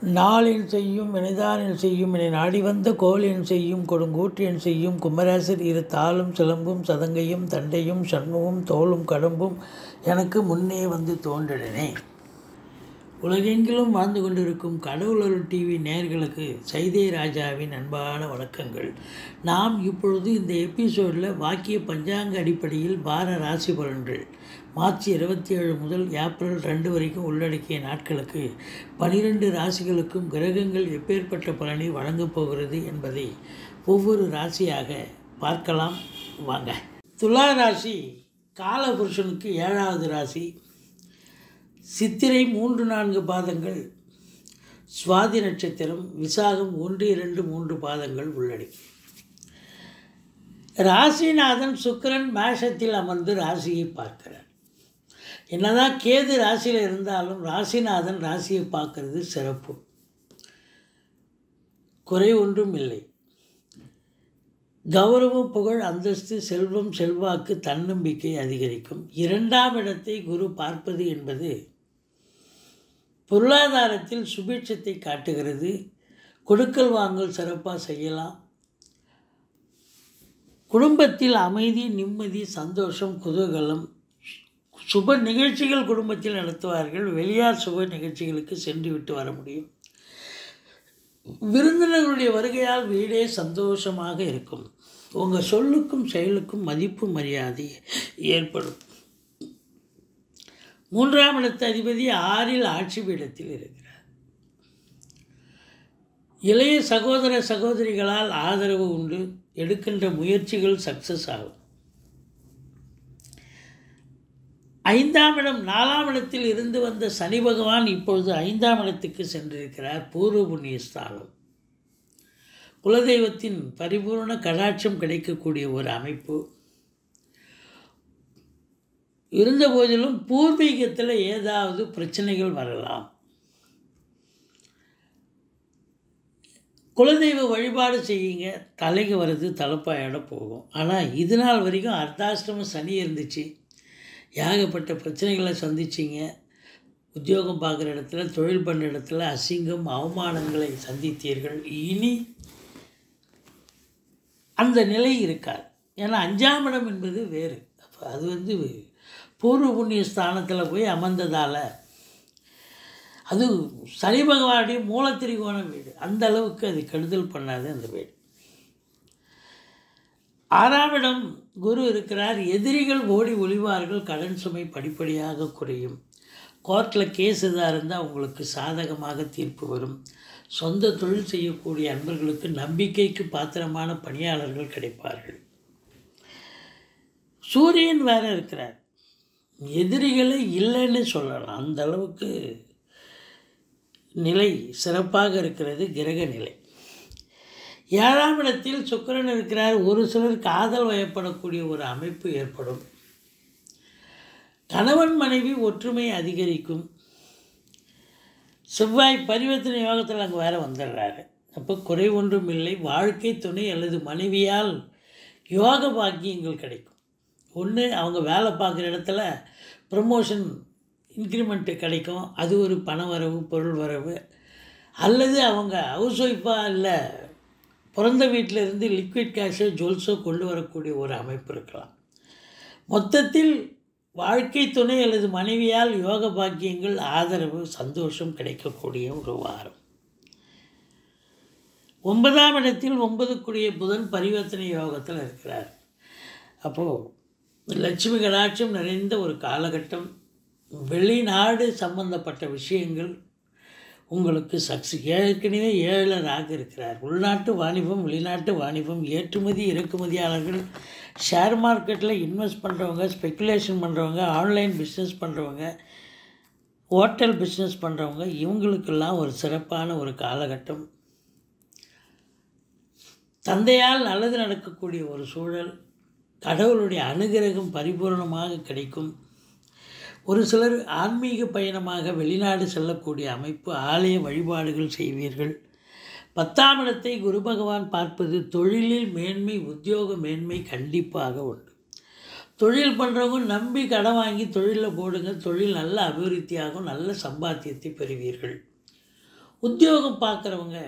நாளில் செய்யும் வினைதானில் செய்யும் என நாடி வந்த கோலின் செய்யும் கொடுங்கூற்றியன் செய்யும் குமரேசர் இரு தாளும் சிலம்பும் சதங்கையும் தண்டையும் சண்முகம் தோளும் கடம்பும் எனக்கு முன்னே வந்து தோன்றினே உலகெங்கிலும் வாழ்ந்து கொண்டிருக்கும் கடவுளர் டிவி நேயர்களுக்கு சைதே ராஜாவின் அன்பான வணக்கங்கள் நாம் இப்பொழுது இந்த எபிசோடில் வாக்கிய பஞ்சாங்க அடிப்படையில் வார ராசி பலன்கள் மார்ச் இருபத்தி ஏழு முதல் ஏப்ரல் ரெண்டு வரைக்கும் உள்ளடக்கிய நாட்களுக்கு பனிரெண்டு ராசிகளுக்கும் கிரகங்கள் எப்பேற்பட்ட பலனை வழங்கப் போகிறது என்பதை ஒவ்வொரு ராசியாக பார்க்கலாம் வாங்க துலா ராசி காலபுருஷனுக்கு ஏழாவது ராசி சித்திரை மூன்று நான்கு பாதங்கள் சுவாதி நட்சத்திரம் விசாகம் ஒன்று இரண்டு மூன்று பாதங்கள் உள்ளடக்கி ராசிநாதன் சுக்கிரன் மேஷத்தில் அமர்ந்து ராசியை பார்க்கிறார் என்னதான் கேது ராசியில் இருந்தாலும் ராசிநாதன் ராசியை பார்க்கறது சிறப்பு குறை ஒன்றும் இல்லை கௌரவம் புகழ் அந்தஸ்து செல்வம் செல்வாக்கு தன்னம்பிக்கை அதிகரிக்கும் இரண்டாம் இடத்தை குரு பார்ப்பது என்பது பொருளாதாரத்தில் சுபீட்சத்தை காட்டுகிறது கொடுக்கல் வாங்கல் சிறப்பாக செய்யலாம் குடும்பத்தில் அமைதி நிம்மதி சந்தோஷம் குதூகலம் சுப நிகழ்ச்சிகள் குடும்பத்தில் நடத்துவார்கள் வெளியார் சுப நிகழ்ச்சிகளுக்கு சென்று விட்டு வர முடியும் விருந்தினர்களுடைய வருகையால் வீடே சந்தோஷமாக இருக்கும் உங்கள் சொல்லுக்கும் செயலுக்கும் மதிப்பு மரியாதை ஏற்படும் மூன்றாம் இடத்து அதிபதி ஆறில் ஆட்சி பீடத்தில் இருக்கிறார் இளைய சகோதர சகோதரிகளால் ஆதரவு உண்டு எடுக்கின்ற முயற்சிகள் சக்சஸ் ஆகும் ஐந்தாம் இடம் நாலாம் இடத்தில் இருந்து வந்த சனி பகவான் இப்பொழுது ஐந்தாம் இடத்துக்கு சென்றிருக்கிறார் பூர்வ புண்ணிய ஸ்தானம் குலதெய்வத்தின் பரிபூர்ண கடாட்சம் கிடைக்கக்கூடிய ஒரு அமைப்பு இருந்த போதிலும் பூர்வீகத்தில் ஏதாவது பிரச்சனைகள் வரலாம் குலதெய்வ வழிபாடு செய்யுங்க தலைக்கு வர்றது தலைப்பாயோட போகும் ஆனால் இது நாள் வரைக்கும் அர்த்தாஷ்டம சனி இருந்துச்சு ஏகப்பட்ட பிரச்சனைகளை சந்திச்சிங்க உத்தியோகம் பார்க்குற இடத்துல தொழில் பண்ணுற இடத்துல அசிங்கம் அவமானங்களை சந்தித்தீர்கள் இனி அந்த நிலை இருக்காது ஏன்னா அஞ்சாம் இடம் என்பது வேறு அப்போ அது வந்து பூர்வ புண்ணிய ஸ்தானத்தில் போய் அமர்ந்ததால் அது சனி பகவானுடைய மூலத்திரிகோண வீடு அந்த அளவுக்கு அது கெடுதல் பண்ணாது அந்த வீடு ஆறாம் இடம் குரு இருக்கிறார் எதிரிகள் ஓடி ஒளிவார்கள் கடன் சுமை படிப்படியாக குறையும் கோர்ட்டில் கேஸ் எதாக இருந்தால் உங்களுக்கு சாதகமாக தீர்ப்பு வரும் சொந்த தொழில் செய்யக்கூடிய அன்பர்களுக்கு நம்பிக்கைக்கு பாத்திரமான பணியாளர்கள் கிடைப்பார்கள் சூரியன் வேற இருக்கிறார் எதிரிகளை இல்லைன்னு சொல்லலாம் அந்த அளவுக்கு நிலை சிறப்பாக இருக்கிறது கிரக நிலை ஏழாம் இடத்தில் சுக்கரன் இருக்கிறார் ஒரு சிலர் காதல் வயப்படக்கூடிய ஒரு அமைப்பு ஏற்படும் கணவன் மனைவி ஒற்றுமை அதிகரிக்கும் செவ்வாய் பரிவர்த்தனை யோகத்தில் அங்கே வேறு வந்துடுறாரு அப்போ குறை ஒன்றும் இல்லை வாழ்க்கை துணை அல்லது மனைவியால் யோக பாக்கியங்கள் கிடைக்கும் ஒன்று அவங்க வேலை பார்க்குற இடத்துல ப்ரமோஷன் இன்க்ரிமெண்ட்டு கிடைக்கும் அது ஒரு பண வரவு பொருள் வரவு அல்லது அவங்க ஹவுஸ் ஒய்ஃபாக இல்லை பிறந்த வீட்டில் இருந்து லிக்விட் கேஷோ ஜுவல்ஸோ கொண்டு வரக்கூடிய ஒரு அமைப்பு இருக்கலாம் மொத்தத்தில் வாழ்க்கை துணை அல்லது மனைவியால் யோக பாக்கியங்கள் ஆதரவு சந்தோஷம் கிடைக்கக்கூடிய ஒரு வாரம் ஒன்பதாம் இடத்தில் ஒன்பதுக்குரிய புதன் பரிவர்த்தனை யோகத்தில் இருக்கிறார் அப்போது லட்சுமி கடாட்சம் நிறைந்த ஒரு காலகட்டம் வெளிநாடு சம்பந்தப்பட்ட விஷயங்கள் உங்களுக்கு சக்ஸஸ் ஏற்கனவே ஏழராக இருக்கிறார் உள்நாட்டு வாணிபம் வெளிநாட்டு வாணிபம் ஏற்றுமதி இறக்குமதியாளர்கள் ஷேர் மார்க்கெட்டில் இன்வெஸ்ட் பண்ணுறவங்க ஸ்பெக்குலேஷன் பண்ணுறவங்க ஆன்லைன் பிஸ்னஸ் பண்ணுறவங்க ஹோட்டல் பிஸ்னஸ் பண்ணுறவங்க இவங்களுக்கெல்லாம் ஒரு சிறப்பான ஒரு காலகட்டம் தந்தையால் நல்லது நடக்கக்கூடிய ஒரு சூழல் கடவுளுடைய அனுகிரகம் பரிபூர்ணமாக கிடைக்கும் ஒரு சிலர் ஆன்மீக பயணமாக வெளிநாடு செல்லக்கூடிய அமைப்பு ஆலய வழிபாடுகள் செய்வீர்கள் பத்தாம் இடத்தை குரு பகவான் பார்ப்பது தொழிலில் மேன்மை உத்தியோக மேன்மை கண்டிப்பாக உண்டு தொழில் பண்ணுறவங்க நம்பி கடன் வாங்கி தொழிலில் போடுங்க தொழில் நல்ல அபிவிருத்தியாகும் நல்ல சம்பாத்தியத்தை பெறுவீர்கள் உத்தியோகம் பார்க்குறவங்க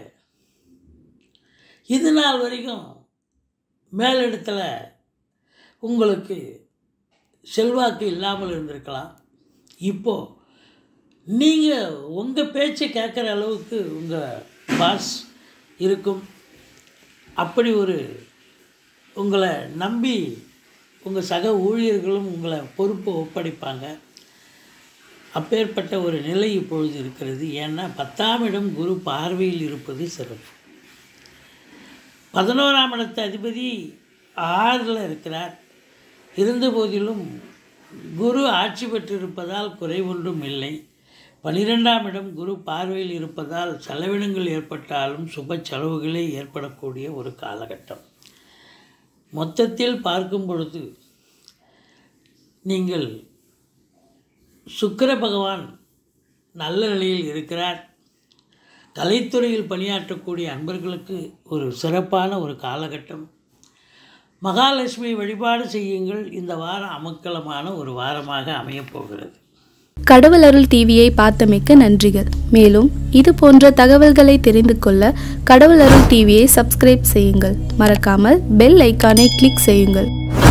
இது நாள் வரைக்கும் மேலிடத்தில் உங்களுக்கு செல்வாக்கு இல்லாமல் இருந்திருக்கலாம் இப்போது நீங்கள் உங்கள் பேச்சை கேட்குற அளவுக்கு உங்கள் பாஸ் இருக்கும் அப்படி ஒரு உங்களை நம்பி உங்கள் சக ஊழியர்களும் உங்களை பொறுப்பை ஒப்படைப்பாங்க அப்பேற்பட்ட ஒரு நிலை இப்பொழுது இருக்கிறது ஏன்னா பத்தாம் இடம் குரு பார்வையில் இருப்பது சிறப்பு பதினோராம் இடத்து அதிபதி ஆறில் இருக்கிறார் இருந்த போதிலும் குரு ஆட்சி பெற்றிருப்பதால் குறைவொன்றும் இல்லை பனிரெண்டாம் இடம் குரு பார்வையில் இருப்பதால் செலவினங்கள் ஏற்பட்டாலும் சுப செலவுகளே ஏற்படக்கூடிய ஒரு காலகட்டம் மொத்தத்தில் பார்க்கும் பொழுது நீங்கள் சுக்கிர பகவான் நல்ல நிலையில் இருக்கிறார் கலைத்துறையில் பணியாற்றக்கூடிய அன்பர்களுக்கு ஒரு சிறப்பான ஒரு காலகட்டம் மகாலட்சுமி வழிபாடு செய்யுங்கள் இந்த வாரம் அமக்கலமான ஒரு வாரமாக அமையப் போகிறது கடவுள் அருள் டிவியை பார்த்தமைக்க நன்றிகள் மேலும் இது போன்ற தகவல்களை தெரிந்து கொள்ள கடவுள் அருள் டிவியை சப்ஸ்கிரைப் செய்யுங்கள் மறக்காமல் பெல் ஐக்கானை கிளிக் செய்யுங்கள்